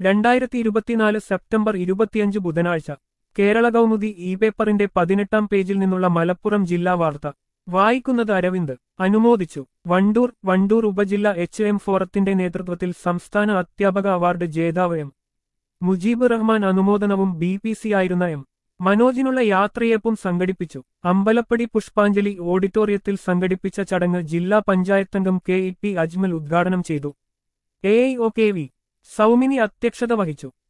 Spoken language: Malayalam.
രണ്ടായിരത്തി ഇരുപത്തിനാല് സെപ്റ്റംബർ ഇരുപത്തിയഞ്ച് ബുധനാഴ്ച കേരള കൗമുദി ഇ പേപ്പറിന്റെ പതിനെട്ടാം പേജിൽ നിന്നുള്ള മലപ്പുറം ജില്ലാ വാർത്ത വായിക്കുന്നത് അരവിന്ദ് അനുമോദിച്ചു വണ്ടൂർ വണ്ടൂർ ഉപജില്ല എച്ച് എം ഫോറത്തിന്റെ നേതൃത്വത്തിൽ സംസ്ഥാന അധ്യാപക അവാർഡ് ജേതാവ് എം മുജീബ് റഹ്മാൻ അനുമോദനവും ബി പി സി ആയിരുന്ന എം മനോജിനുള്ള യാത്രയപ്പും സംഘടിപ്പിച്ചു അമ്പലപ്പടി പുഷ്പാഞ്ജലി ഓഡിറ്റോറിയത്തിൽ സംഘടിപ്പിച്ച ചടങ്ങ് ജില്ലാ പഞ്ചായത്തംഗം കെ ഇ പി അജ്മൽ ഉദ്ഘാടനം ചെയ്തു A I O K V Saumini അധ്യക്ഷത വഹിച്ചു